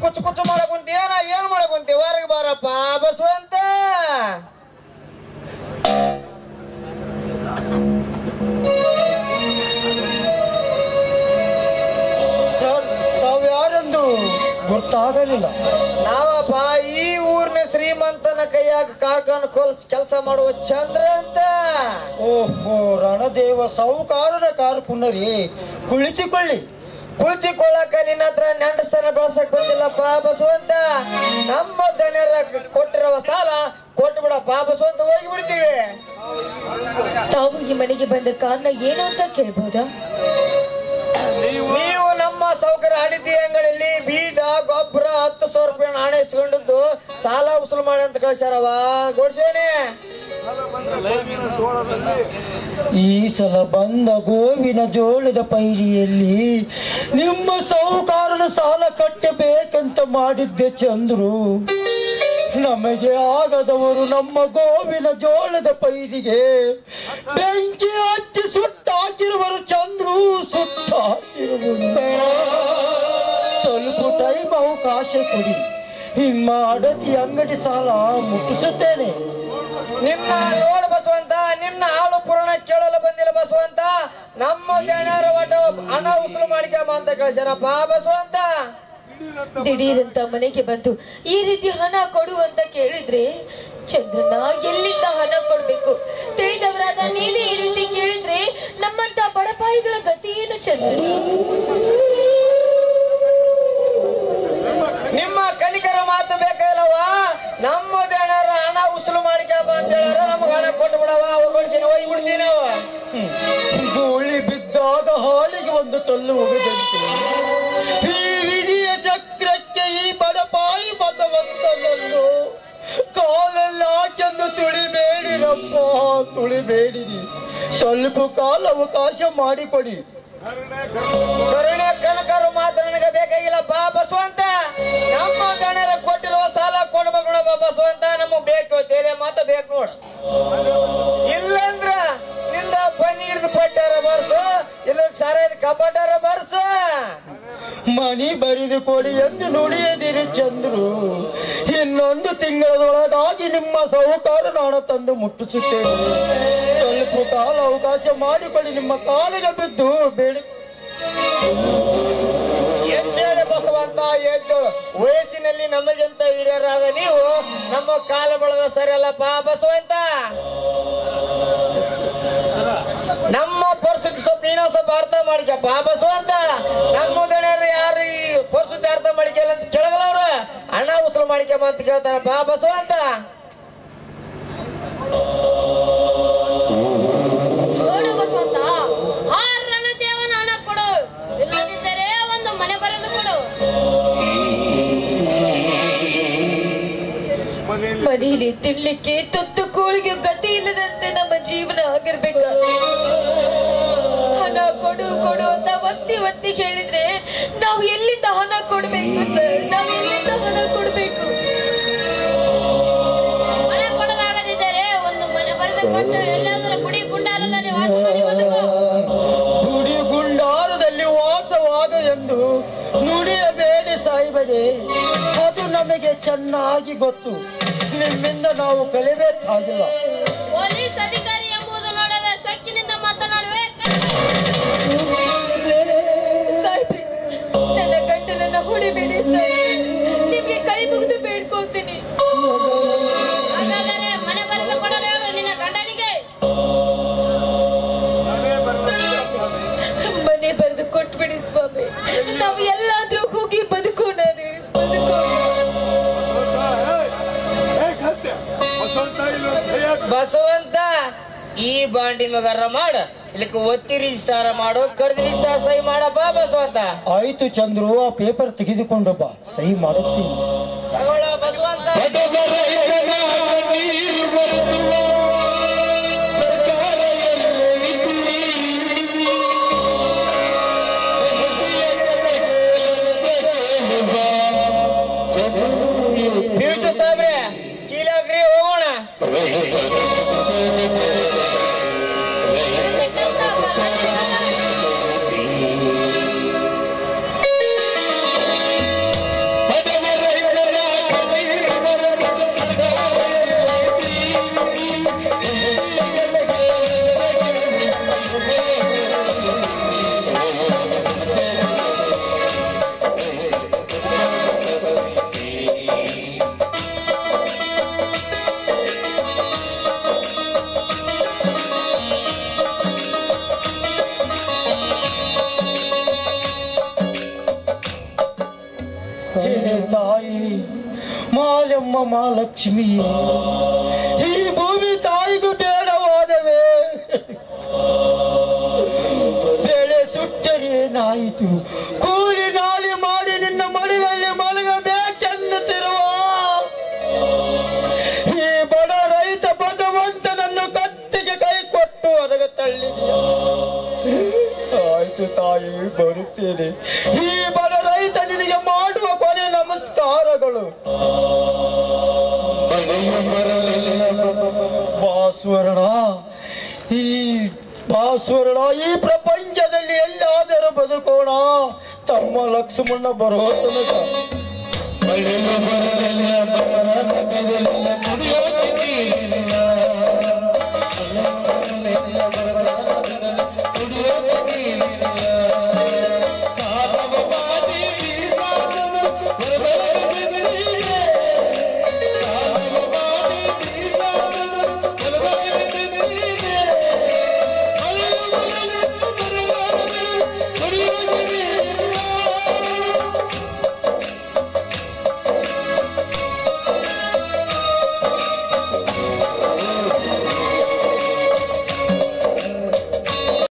ಕುಚ್ಚು ಕುಚ್ಚು ಮಾಡಕ್ ಕುಂತೀಯನ ಏನ್ ಮಾಡಕ್ ಕುಂತೀವಿ ಹೊರಗೆ ಬಾರಪ್ಪ ಬಸವಂತ ಸರ್ ತಾವು ಯಾರೆಂದು ಗೊತ್ತಾಗಲಿಲ್ಲ ನಾವಪ್ಪ ಈ ಊರಿನ ಶ್ರೀಮಂತನ ಕೈಯಾಗ ಕಾರ್ಖಾನೆ ಕೋಲ್ಸ್ ಕೆಲಸ ಮಾಡುವ ಚಂದ್ರ ಅಂತ ಓಹೋ ರಣದೇವ ಸಾಹುಕಾರರ ಕಾರ್ಕುನ್ನರಿ ಕುಳಿತುಕೊಳ್ಳಿ ಕುಳಿತುಕೊಳ್ಳಕ ನಿನ್ನ ಹತ್ರ ನೆಂಡಸ್ಥಾನ ಬಳಸಕ್ ಬಂದಿಲ್ಲಪ್ಪ ಬಸವಂತ ನಮ್ಮ ದಣ್ಯರ ಕೊಟ್ಟಿರುವ ಸಾಲ ಕೊಟ್ಟು ಬಿಡಪ್ಪ ಬಸವಂತ ಹೋಗಿ ಬಿಡ್ತೀವಿ ತಾವು ಈ ಮನೆಗೆ ಬಂದ ಕಾರಣ ಏನು ಅಂತ ಕೇಳ್ಬೋದಾ ನೀವು ನಮ್ಮ ಸೌಕರ್ಯ ಹಡಿತಿ ಅಂಗಡಿಯಲ್ಲಿ ಬೀಜ ಗೊಬ್ಬರ ಹತ್ತು ಸಾವಿರ ರೂಪಾಯಿ ಹಣ ಇಸ್ಕೊಂಡದ್ದು ಸಾಲ ವಸೂಲು ಮಾಡಿ ಅಂತ ಕಳ್ಸ್ಯಾರವ ಗೋಡ್ಸೇನೆ ಈ ಸಲ ಬಂದ ಗೋವಿನ ಜೋಳದ ಪೈರಿಯಲ್ಲಿ ನಿಮ್ಮ ಸಾಹುಕಾರನ ಸಾಲ ಕಟ್ಟಬೇಕಂತ ಮಾಡಿದ್ದೆ ಚಂದ್ರು ನಮಗೆ ಆಗದವರು ನಮ್ಮ ಗೋವಿನ ಜೋಳದ ಪೈರಿಗೆ ಬೆಂಕಿ ಹಚ್ಚಿ ಸುಟ್ಟಾಕಿರುವರು ಚಂದ್ರು ಸುಟ್ಟಾಕಿರುವರು ಸ್ವಲ್ಪ ಟೈಮ್ ಅವಕಾಶ ಕೊಡಿ ನಿಮ್ಮ ಅಡತಿ ಅಂಗಡಿ ಸಾಲ ಮುಟ್ಟಿಸುತ್ತೇನೆ ನಿನ್ನ ನೋಡು ಬಸವಂತ ನಿನ್ನ ಹಾಳು ಪುರಾಣ ಕೇಳಲು ಬಂದಿಲ್ಲ ಬಸವಂತ ನಮ್ಮ ಜನರ ಒಟ್ಟು ಹಣ ವಸೂಲು ಮಾಡಿಕಮ್ಮ ಅಂತ ಕಳ್ಸ್ಯಾರಪ್ಪ ಬಸವಂತ ದಿಢೀರಂತ ಮನೆಗೆ ಬಂದು ಈ ರೀತಿ ಹಣ ಕೊಡು ಅಂತ ಕೇಳಿದ್ರೆ ಚಂದ್ರನ ಎಲ್ಲಿಂದ ಹಣ ಕೊಡ್ಬೇಕು ತಿಳಿದವರಾದ ನೀವೇ ಈ ರೀತಿ ಕೇಳಿದ್ರೆ ನಮ್ಮಂತ ಬಡಪಾಯಿಗಳ ಗತಿ ಏನು ಚಂದ್ರನ ನಿಮ್ಮ ಕನಿಕರ ಮಾತು ಬೇಕಲ್ಲವ ನಮ್ಮ ಜನರ ಹಣ ವಸೂಲು ಮಾಡಿಕಮ್ಮ ಅಂತ ಹೇಳ್ಯಾರ ನಮ್ಗೆ ಹಣ ಕೊಟ್ಟು ಬಿಡವ ಹೋಗ್ಬಿಡ್ಸಿ ಹೋಗಿ ಬಿಡ್ತೀವಿ ನಾವು ಗೋಳಿ ಬಿದ್ದಾಗ ಹಾಲಿಗೆ ಒಂದು ಕಲ್ಲು ಒಗೆದಂತೆ ಈ ವಿಧಿಯ ಚಕ್ರಕ್ಕೆ ಈ ಬಡಪಾಯಿ ಬಸವಂತನನ್ನು ಕಾಲಲ್ಲಿ ಹಾಕೆಂದು ತುಳಿಬೇಡಿರಪ್ಪ ತುಳಿಬೇಡಿರಿ ಸ್ವಲ್ಪ ಕಾಲ ಅವಕಾಶ ಮಾಡಿಕೊಡಿ ಕರುಣೆ ಕನಕರು ಮಾತು ನನಗೆ ಬೇಕಾಗಿಲ್ಲ ಬಾ ಬಸವಂತ ನಮ್ಮ ಗಣ್ಯರ ಕೊಟ್ಟಿರುವ ಸಾಲ ಕೊಡ್ಬೇಕು ನೋಡಪ್ಪ ಬಸವಂತ ನಮಗ್ ಬೇಕು ಬೇರೆ ಮಾತು ಬೇಕು ನೋಡು ಇಲ್ಲಂದ್ರ ನಿಂದ ಬನ್ನಿ ಹಿಡಿದು ಪಟ್ಟಾರ ಬರ್ಸು ಇಲ್ಲ ಸಾರ ಕಪಾಟಾರ ಬರ್ಸ ಮನಿ ಬರಿದು ಕೊಡಿ ಎಂದು ನುಡಿಯದಿರಿ ಚಂದ್ರು ಇನ್ನೊಂದು ತಿಂಗಳದೊಳಗಾಗಿ ನಿಮ್ಮ ಸಹಕಾರ ಹಣ ತಂದು ಮುಟ್ಟಿಸುತ್ತೇನೆ ಸ್ವಲ್ಪ ಕಾಲ ಅವಕಾಶ ಮಾಡಿಕೊಡಿ ನಿಮ್ಮ ಕಾಲಿಗೆ ಬಿದ್ದು ಬೇಡಿ ಎದ್ದೇಳಿ ಬಸವಂತ ಎದ್ದು ವಯಸ್ಸಿನಲ್ಲಿ ನಮಗಿಂತ ಹಿರಿಯರಾದ ನೀವು ನಮ್ಮ ಕಾಲ ಬಳಗ ಸರಿಯಲ್ಲಪ್ಪ ಬಸವಂತ ನಮ್ಮ ಪರಿಸ್ಥಿತಿ ಸ್ವಲ್ಪ ನೀನು ಸ್ವಲ್ಪ ಅರ್ಥ ಮಾಡಿಕಪ್ಪ ಬಸವಂತ ನಮ್ಮ ದಣಿಯರು ಯಾರು ಈ ಪರಿಸ್ಥಿತಿ ಅರ್ಥ ಮಾಡಿಕಲ್ಲ ಅಂತ ಕೇಳಗಲ್ಲ ಅವ್ರು ಹಣ ವಸೂಲು ಮಾಡಿಕಮ್ಮ ಅಂತ ಕೇಳ್ತಾರಪ್ಪ ಬಸವಂತ ನೋಡು ಬಸವಂತ ಆ ರಣದೇವನ ಹಣ ಕೊಡು ಇಲ್ಲದಿದ್ದರೆ ಒಂದು ಮನೆ ಬರೆದು ಕೊಡು ಮನೆಯಲ್ಲಿ ತಿನ್ಲಿಕ್ಕೆ ತುತ್ತು ಕೋಳಿಗೆ ಗತಿ ಇಲ್ಲದಂತೆ ನಮ್ಮ ಜೀವನ ಆಗಿರ್ಬೇಕ ಹಣ ಕೊಡು ಕೊಡು ಅಂತ ಒತ್ತಿ ಒತ್ತಿ ಹೇಳಿದ್ರೆ ನಾವು ಎಲ್ಲಿಂದ ಹಣ ಕೊಡ್ಬೇಕು ಸರ್ ನಾವು ಎಲ್ಲಿಂದ ಹಣ ಕೊಡ್ಬೇಕು ಮನೆ ಕೊಡದಾಗದಿದ್ದರೆ ಒಂದು ಮನೆ ಬರೆದು ಕೊಟ್ಟು ಎಲ್ಲಾದರೂ ಗುಡಿ ಗುಂಡಾರದಲ್ಲಿ ವಾಸ ಮಾಡಿ ಬದುಕು ಗುಡಿ ಗುಂಡಾರದಲ್ಲಿ ವಾಸವಾಗ ಎಂದು ನುಡಿಯಬೇಡಿ ಸಾಯಿಬರೇ ಅದು ನಮಗೆ ಚೆನ್ನಾಗಿ ಗೊತ್ತು ನಿಮ್ಮಿಂದ ನಾವು ಕಲಿಬೇಕಾಗಿಲ್ಲ ಪೊಲೀಸ್ ಅಧಿಕಾರಿ ಎಂಬುದು ನೋಡದ ಸೊಕ್ಕಿನಿಂದ ಮಾತನಾಡುವೆ ಸಾಯ್ಬ್ರೆ ನನ್ನ ಗಂಟಲನ್ನ ಹೊಡಿಬೇಡಿ ಸಾಯ್ಬ್ರೆ ನಿಮ್ಗೆ ಕೈ ಮುಗಿದು ಬೇಡ್ಕೊಳ್ತೀನಿ ಹಾಗಾದರೆ ಮನೆ ಬರೆದು ಕೊಡಲು ಹೇಳು ನಿನ್ನ ಗಂಡನಿಗೆ ಮನೆ ಬರೆದು ಕೊಟ್ಬಿಡಿ ಸ್ವಾಮಿ ನಾವು ಎಲ್ಲಾದ್ರೂ ಹೋಗಿ ಬದುಕೋಣ ರೀ, ಬದುಕೋಣ ಬಸವಂತ ಈ ಬಾಂಡಿ ಮಗರ ಮಾಡ ಇಲ್ಲಿಕ್ಕೆ ಒತ್ತಿ ರಿಜಿಸ್ಟಾರ ಮಾಡು ಕರ್ದು ರಿಜಿಸ್ಟಾರ್ ಸಹಿ ಮಾಡಪ್ಪ ಬಸವಂತ ಆಯ್ತು ಚಂದ್ರು ಆ ಪೇಪರ್ ತೆಗೆದುಕೊಂಡು ಬಾ ಸಹಿ ಮಾಡುತ್ತೀನಿ ತಗೊಳ್ಳ ಬಸವಂತ ಫ್ಯೂಚರ್ ಸಾಬ್ರೆ ಕೀಲಾಗ್ರಿ ಹೋಗೋಣ ಕೆಲಸ ಹೇ ತಾಯಿ ಮಾಲೆಮ್ಮ ಮಹಾಲಕ್ಷ್ಮಿ ಈ ಭೂಮಿ ತಾಯಿಗೂ ಬೇಡವಾದವೇ ಬೆಳೆ ಸುಟ್ಟರೇನಾಯಿತು ಕೂಲಿ ನಾಲಿ ಮಾಡಿ ನಿನ್ನ ಮಡಿಲಲ್ಲಿ ಮಲಗಬೇಕೆನ್ನುತ್ತಿರುವ ಈ ಬಡ ರೈತ ಬಸವಂತನನ್ನು ಕತ್ತಿಗೆ ಕೈ ಕೊಟ್ಟು ಹೊರಗೆ ತಳ್ಳಿದೆಯ ಆಯ್ತು ತಾಯಿ ಬರುತ್ತೇನೆ ಈ ಬಡ ರೈತ ನಿನಗೆ ಮಾಡುವ ಕೊನೆ ನಮಸ್ಕಾರಗಳು ಬಾಸ್ವರ್ಣ ಈ ಬಾಸ್ವರ್ಣ ಈ ಪ್ರಪಂಚದಲ್ಲಿ ಎಲ್ಲಾದರೂ ಬದುಕೋಣ ತಮ್ಮ ಲಕ್ಷ್ಮಣ ಬರೋ ತನಕ